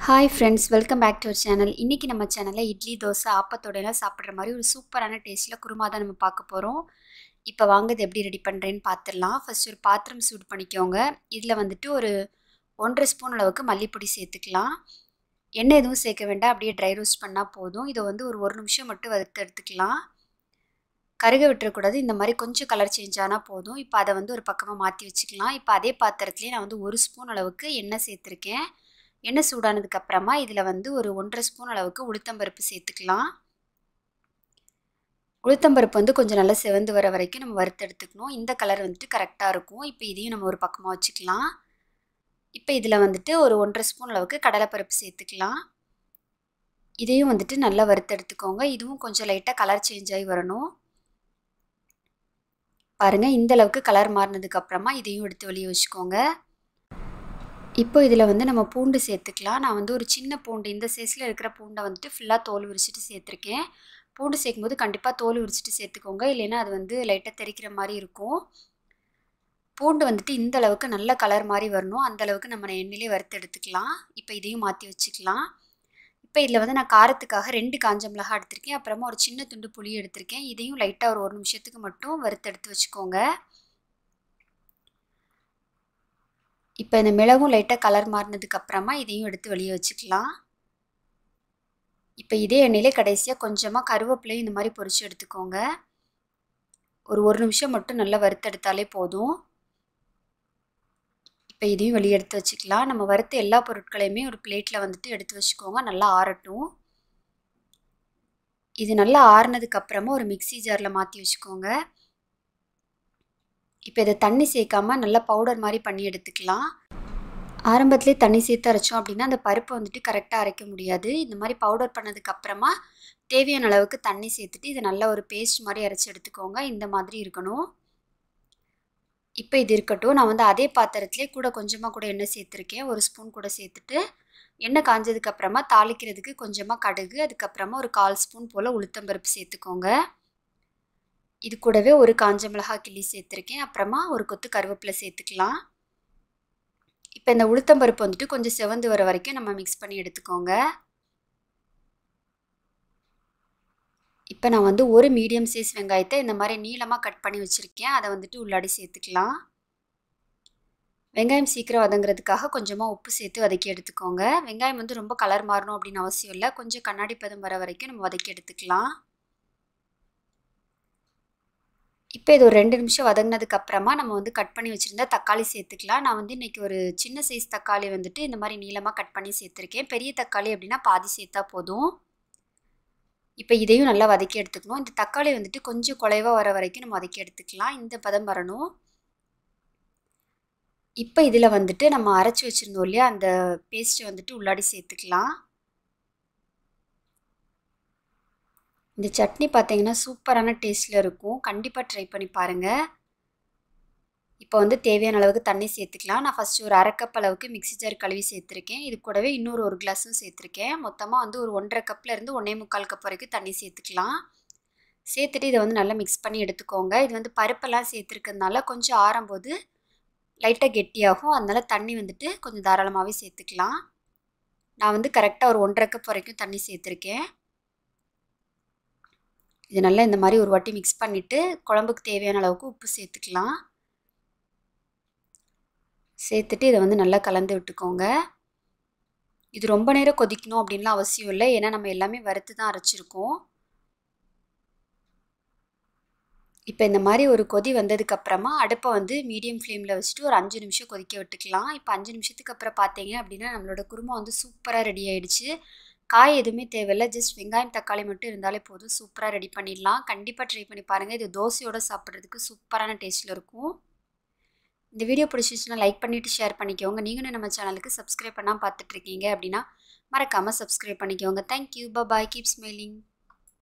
hi friends welcome back to our channel இன்றைக்கி நம்ம சேனலில் இட்லி தோசை ஆப்பத்தோடையெல்லாம் சாப்பிட்ற மாதிரி ஒரு சூப்பரான டேஸ்ட்டில் குருமா தான் நம்ம பார்க்க போகிறோம் இப்போ வாங்க இது எப்படி ரெடி பண்ணுறேன்னு பார்த்துடலாம் ஃபஸ்ட் ஒரு பாத்திரம் சூடு பண்ணிக்கோங்க இதில் வந்துட்டு ஒரு ஒன்றரை ஸ்பூன் அளவுக்கு மல்லிப்பொடி சேர்த்துக்கலாம் எண்ணெய் எதுவும் சேர்க்க வேண்டாம் அப்படியே ட்ரை ரோஸ்ட் பண்ணால் போதும் இதை வந்து ஒரு ஒரு நிமிஷம் மட்டும் வறுத்து எடுத்துக்கலாம் கருக விட்டுறக்கூடாது இந்த மாதிரி கொஞ்சம் கலர் சேஞ்ச் ஆனால் போதும் இப்போ அதை வந்து ஒரு பக்கமாக மாற்றி வச்சுக்கலாம் இப்போ அதே பாத்திரத்துலேயே நான் வந்து ஒரு ஸ்பூன் அளவுக்கு எண்ணெய் சேர்த்துருக்கேன் எண்ணெய் சூடானதுக்கு அப்புறமா இதில் வந்து ஒரு ஒன்றரை ஸ்பூன் அளவுக்கு உளுத்தம்பருப்பு சேர்த்துக்கலாம் உளுத்தம்பருப்பு வந்து கொஞ்சம் நல்லா செவந்து வர வரைக்கும் நம்ம வறுத்து எடுத்துக்கணும் இந்த கலர் வந்துட்டு கரெக்டாக இருக்கும் இப்போ இதையும் நம்ம ஒரு பக்கமாக வச்சுக்கலாம் இப்போ இதில் வந்துட்டு ஒரு ஒன்றரை ஸ்பூன் அளவுக்கு கடலைப்பருப்பு சேர்த்துக்கலாம் இதையும் வந்துட்டு நல்லா வறுத்து எடுத்துக்கோங்க இதுவும் கொஞ்சம் லைட்டாக கலர் சேஞ்ச் ஆகி வரணும் பாருங்கள் இந்த அளவுக்கு கலர் மாறினதுக்கு அப்புறமா இதையும் எடுத்து வெளியே வச்சுக்கோங்க இப்போ இதில் வந்து நம்ம பூண்டு சேர்த்துக்கலாம் நான் வந்து ஒரு சின்ன பூண்டு இந்த சைஸில் இருக்கிற பூண்டை வந்துட்டு ஃபுல்லாக தோல் உரிச்சிட்டு சேர்த்துருக்கேன் பூண்டு சேர்க்கும்போது கண்டிப்பாக தோல் உரிச்சிட்டு சேர்த்துக்கோங்க இல்லைன்னா அது வந்து லைட்டாக தெரிக்கிற மாதிரி இருக்கும் பூண்டு வந்துட்டு இந்த அளவுக்கு நல்ல கலர் மாதிரி வரணும் அந்த அளவுக்கு நம்ம எண்ணெயிலே வறுத்து எடுத்துக்கலாம் இப்போ இதையும் மாற்றி வச்சுக்கலாம் இப்போ இதில் வந்து நான் காரத்துக்காக ரெண்டு காஞ்ச மிளகா எடுத்திருக்கேன் அப்புறமா ஒரு சின்ன துண்டு புளி எடுத்திருக்கேன் இதையும் லைட்டாக ஒரு ஒரு நிமிஷத்துக்கு மட்டும் வறுத்து எடுத்து வச்சுக்கோங்க இப்போ இந்த மிளகும் லைட்டாக கலர் மாறினதுக்கு அப்புறமா இதையும் எடுத்து வெளியே வச்சுக்கலாம் இப்போ இதே எண்ணெயிலே கடைசியாக கொஞ்சமாக கருவேப்பிலையும் இந்த மாதிரி பொரிச்சு எடுத்துக்கோங்க ஒரு ஒரு நிமிஷம் மட்டும் நல்லா வறுத்தெடுத்தாலே போதும் இப்போ இதையும் வெளியே எடுத்து வச்சுக்கலாம் நம்ம வறுத்த எல்லா பொருட்களையுமே ஒரு பிளேட்டில் வந்துட்டு எடுத்து வச்சுக்கோங்க நல்லா ஆறட்டும் இது நல்லா ஆறுனதுக்கு அப்புறமா ஒரு மிக்சி ஜாரில் மாற்றி வச்சுக்கோங்க இப்போ இதை தண்ணி சேர்க்காம நல்லா பவுடர் மாதிரி பண்ணி எடுத்துக்கலாம் ஆரம்பத்துலேயே தண்ணி சேர்த்து அரைச்சோம் அப்படின்னா அந்த பருப்பை வந்துட்டு கரெக்டாக அரைக்க முடியாது இந்த மாதிரி பவுடர் பண்ணதுக்கு அப்புறமா தேவையான அளவுக்கு தண்ணி சேர்த்துட்டு இதை நல்லா ஒரு பேஸ்ட் மாதிரி அரைச்சி எடுத்துக்கோங்க இந்த மாதிரி இருக்கணும் இப்போ இது இருக்கட்டும் நான் வந்து அதே பாத்திரத்துலேயே கூட கொஞ்சமாக கூட எண்ணெய் சேர்த்துருக்கேன் ஒரு ஸ்பூன் கூட சேர்த்துட்டு எண்ணெய் காஞ்சதுக்கு அப்புறமா தாளிக்கிறதுக்கு கொஞ்சமாக கடுகு அதுக்கப்புறமா ஒரு கால் ஸ்பூன் போல் உளுத்தம்பருப்பு சேர்த்துக்கோங்க இது கூடவே ஒரு காஞ்ச மிளகாய் கிள்ளி சேர்த்துருக்கேன் அப்புறமா ஒரு கொத்து கருவேப்பிலை சேர்த்துக்கலாம் இப்போ இந்த உளுத்தம்பருப்பு வந்துட்டு கொஞ்சம் செவந்து வர வரைக்கும் நம்ம மிக்ஸ் பண்ணி எடுத்துக்கோங்க இப்போ நான் வந்து ஒரு மீடியம் சைஸ் வெங்காயத்தை இந்த மாதிரி நீளமாக கட் பண்ணி வச்சுருக்கேன் அதை வந்துட்டு உள்ளாடி சேர்த்துக்கலாம் வெங்காயம் சீக்கிரம் வதங்குறதுக்காக கொஞ்சமாக உப்பு சேர்த்து வதக்கி எடுத்துக்கோங்க வெங்காயம் வந்து ரொம்ப கலர் மாறணும் அப்படின்னு அவசியம் இல்லை கொஞ்சம் கண்ணாடி பதம் வர வரைக்கும் நம்ம வதக்கி எடுத்துக்கலாம் இப்போ இது ஒரு ரெண்டு நிமிஷம் வதங்கினதுக்கு அப்புறமா நம்ம வந்து கட் பண்ணி வச்சுருந்தா தக்காளி சேர்த்துக்கலாம் நான் வந்து இன்றைக்கி ஒரு சின்ன சைஸ் தக்காளி வந்துட்டு இந்த மாதிரி நீளமாக கட் பண்ணி சேர்த்துருக்கேன் பெரிய தக்காளி அப்படின்னா பாதி சேர்த்தா போதும் இப்போ இதையும் நல்லா வதக்கி எடுத்துக்கணும் இந்த தக்காளி வந்துட்டு கொஞ்சம் குலைவாக வர வரைக்கும் நம்ம வதக்கி எடுத்துக்கலாம் இந்த பதம் வரணும் இப்போ இதில் வந்துட்டு நம்ம அரைச்சி வச்சுருந்தோம் இல்லையா அந்த பேஸ்ட்டை வந்துட்டு உள்ளாடி சேர்த்துக்கலாம் இந்த சட்னி பார்த்தீங்கன்னா சூப்பரான டேஸ்ட்டில் இருக்கும் கண்டிப்பாக ட்ரை பண்ணி பாருங்கள் இப்போ வந்து தேவையான அளவுக்கு தண்ணி சேர்த்துக்கலாம் நான் ஃபஸ்ட்டு ஒரு அரை கப் அளவுக்கு மிக்சி ஜார் கழுவி சேர்த்துருக்கேன் இது கூடவே இன்னொரு ஒரு கிளாஸும் சேர்த்துருக்கேன் மொத்தமாக வந்து ஒரு ஒன்றரை கப்லேருந்து ஒன்றே முக்கால் கப் வரைக்கும் தண்ணி சேர்த்துக்கலாம் சேர்த்துட்டு இதை வந்து நல்லா மிக்ஸ் பண்ணி எடுத்துக்கோங்க இது வந்து பருப்பெல்லாம் சேர்த்துருக்கிறதுனால கொஞ்சம் ஆறும்போது லைட்டாக கெட்டியாகும் அதனால் தண்ணி வந்துட்டு கொஞ்சம் தாராளமாகவே சேர்த்துக்கலாம் நான் வந்து கரெக்டாக ஒரு ஒன்றரை கப் வரைக்கும் தண்ணி சேர்த்துருக்கேன் இது நல்லா இந்த மாதிரி ஒரு வாட்டி மிக்ஸ் பண்ணிவிட்டு குழம்புக்கு தேவையான அளவுக்கு உப்பு சேர்த்துக்கலாம் சேர்த்துட்டு இதை வந்து நல்லா கலந்து விட்டுக்கோங்க இது ரொம்ப நேரம் கொதிக்கணும் அப்படின்லாம் அவசியம் இல்லை ஏன்னா நம்ம எல்லாமே வறுத்து தான் அரைச்சிருக்கோம் இப்போ இந்த மாதிரி ஒரு கொதி வந்ததுக்கப்புறமா அடுப்பை வந்து மீடியம் ஃப்ளேமில் வச்சுட்டு ஒரு அஞ்சு நிமிஷம் கொதிக்க விட்டுக்கலாம் இப்போ அஞ்சு நிமிஷத்துக்கு அப்புறம் பார்த்தீங்க அப்படின்னா நம்மளோட குருமா வந்து சூப்பராக ரெடி ஆகிடுச்சு காய் எதுவுமே தேவையில்லை ஜஸ்ட் வெங்காயம் தக்காளி மட்டும் இருந்தாலே போதும் சூப்பராக ரெடி பண்ணிடலாம் கண்டிப்பாக ட்ரை பண்ணி பாருங்கள் இது தோசையோடு சாப்பிட்றதுக்கு சூப்பரான டேஸ்ட்டில் இருக்கும் இந்த வீடியோ பிடிச்சிச்சுன்னா லைக் பண்ணிவிட்டு ஷேர் பண்ணிக்கோங்க நீங்களும் நம்ம சேனலுக்கு சப்ஸ்கிரைப் பண்ணால் பார்த்துட்ருக்கீங்க அப்படின்னா மறக்காமல் சப்ஸ்கிரைப் பண்ணிக்கோங்க தேங்க்யூ பாய் கீப் ஸ்மைலிங்